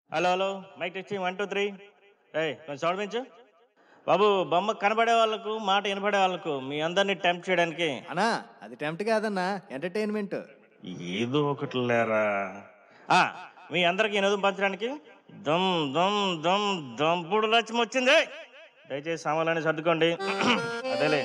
Hello hello mike testing one two three ఏయ్ కొంచెం sound పెంచు బాబు బొమ్మ కనబడే వాళ్ళకు మాట వినపడే వాళ్ళకు మీ అందరినీ టెంప్ట్ చేయడానికి అన్నా అది టెంప్ట్ కాదన్నా ఎంటర్టైన్మెంట్ ఏదో ఒకటి లేరా ఆ, మీ అందరికి వినోదం పంచడానికి దమ్ దమ్ దమ్ దంపుడు లక్ష్యం వచ్చింది దయచేసి సామాన్లన్నీ సర్దుకోండి అదేలే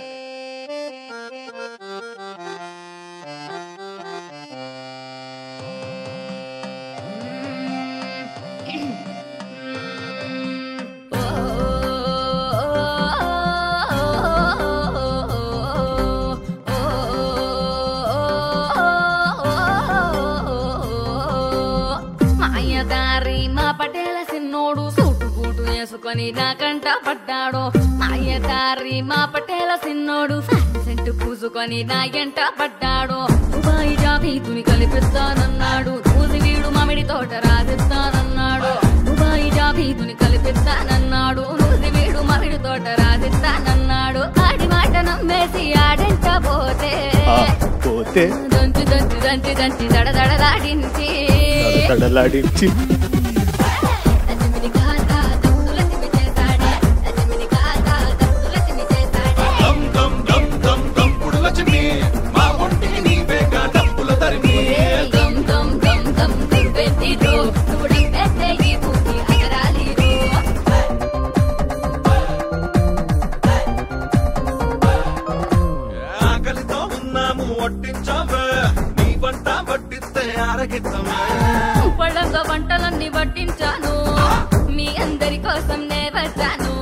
మాయదారి మా పటేల సిన్నోడు సూటు బూటు వేసుకొని నాకంట పడ్డాడు మాయదారి మా పటేల సిన్నోడు సెంటు పూసుకొని నా ఎంట పడ్డాడు దుబాయి జాబీతుని కలిపిస్తానన్నాడు చూసి వీడు మామిడి తోట రాసిస్తానన్నాడు దుబాయి జాబీతుని కలిపిస్తానన్నాడు చూసి వీడు మామిడి తోట రాసిస్తానన్నాడు ఆడి మాట నమ్మేసి ఆడంట పోతే పోతే దంచి దంచి దంచి దంచి దడదడలాడించి తడలాడించి లక్ష్మిని కాదా దత్తుల తిమి చేశాడే లక్ష్మిని కాదా దత్తుల తిమి చేశాడే దమ్ దమ్ దమ్ దమ్ దంపుడు లక్ష్మి మా ఒంటికి నీవేగా డప్పుల తరిమి దమ్ దమ్ దమ్ దమ్ దివ్వెత్తిరో చూడం పెద్ద ఈ భూమి అగరాలిరో ఆకలితో ఉన్నాము వడ్డించావే నీ వంట వడ్డిస్తే ఆరగిద్దమే పళ్ళంగా వంటలన్నీ వడ్డించాను మీ అందరి కోసం నే వచ్చాను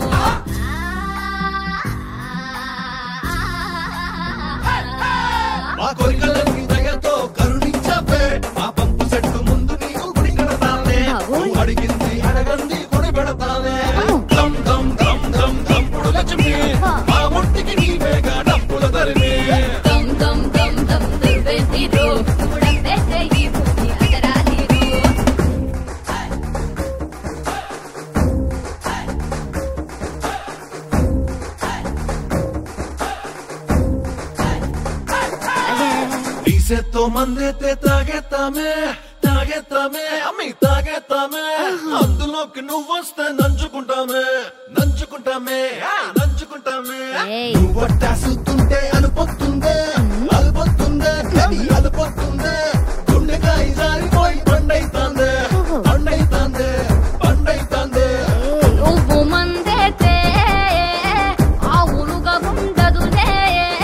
మా కోరికలన్నీ దయతో కరుణించావే మా పంపు చెట్టు ముందు నీకు గుడి కడతానే బాబోయ్. నువ్వు అడిగింది అడగంది గుడి పెడతానే దమ్ దమ్ దమ్ దమ్ దంపుడు లక్ష్మి మా ఒంటికి నీవేగా డప్పుల తరిమి దమ్ దమ్ దమ్ దమ్ దివ్వెత్తిరో చూడం పెద్ద ఈ భూమి అగరాలిరో ఈసెత్తో మందేతే తాగేతామే తాగేతామే అమ్మి తాగేతామే అందులోకి నువ్వు వస్తే నంచుకుంటామే నంచుకుంటామే ఆ, నంచుకుంటామే ఏయ్. నువ్వు వట్టాసుతుంటే అలుపొత్తుందే అలుపొత్తుందే అది అలుపొత్తుందే గుండెకాయ జారిపోయి పండైతాందే పండైతాందే పండైతాందే నువ్వు మందేతే ఆవులుగా ఉండదులే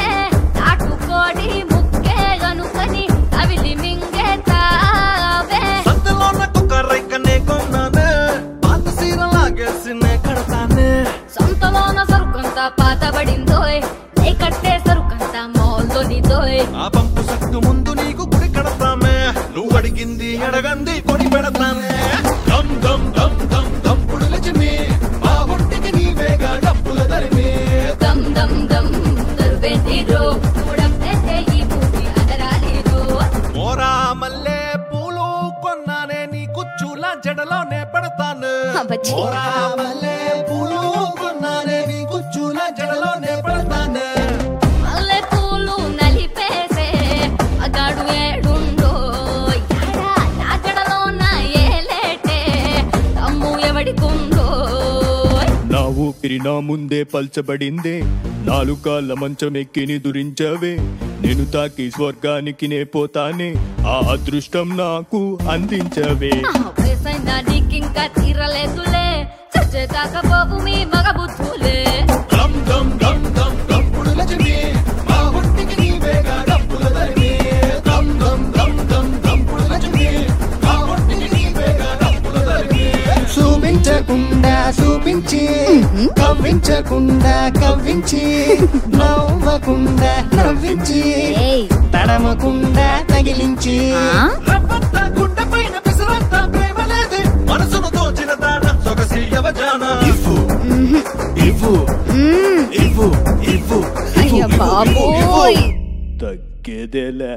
నాటుకోడి ముక్కే గనుకని కవిలి మింగేతావే సంతలోన కుక్క రైకనే కొన్నానే పాత సీర లాగేసినే కడతానే సొంతలోన సరుకంతా పాతబడిందోయ్ నే కట్టే సరుకంతా మోల్దొనిదోయ్ ఆ పంపు సట్టు ముందు నీకు గుడి కడతామే నువ్వు అడిగింది అడగంది కొని పెడతానే దమ్ దమ్ దమ్ దమ్ దంపుడు లక్ష్మి మా ఒంటికి నీవేగా డప్పుల ధరిమి దమ్ దమ్ దమ్ దర్వేదిరో చూడం పెద్ద ఈ భూమి అగరాలిరో మోరా మల్లె పూలు కొన్నానే నీ కుచ్చుల జడలోనే పెడతాను అబ్బచ్చి. మోరా మల్లె పూలు కొన్నానే నీ కుచ్చుల జడలోనే పెడతాను మల్లె పూలు నలిపేసే అగాడు ఏడుండో యాడా నా జడలోన ఏలేటే తమ్ము ఎవడికుందో నా ఊపిరి నా ముందే పల్చబడిందే నాలుకాళ్ళ మంచం ఎక్కిని దురించవే నేను తాకి స్వర్గానికి నే పోతానే ఆ అదృష్టం నాకు అందించవే వయసైనా నీకింకా తీరలేదులే చచ్చేదాకా బాబు మీ మగ బుద్ధులే దమ్ దమ్ దమ్ దమ్ దంపుడు లక్ష్మి మా ఒంటికి నీవేగా డప్పుల ధరిమి దమ్ దమ్ దమ్ దమ్ దంపుడు లక్ష్మి మా ఒంటికి నీవేగా డప్పుల ధరిమి చూపించకుండా చూపించి కవ్వించకుండా కవ్వించి నవ్వకుండా నవ్వించి తడమకుండా తగిలించి రవ్వంత గుండె పైన పిసరంత ప్రేమ లేదే మనసును దోచిన దాన సొగసి యవజాన ఇవ్వు ఇవ్వు ఇవ్వు ఇవ్వు అయ్య బాబోయ్ తగ్గేదేలే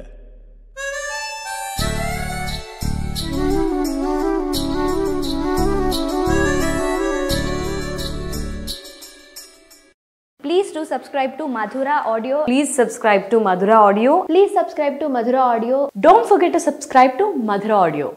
Please do subscribe to Madhura Audio. Please subscribe to Madhura Audio. Please subscribe to Madhura Audio. Don't forget to subscribe to Madhura Audio.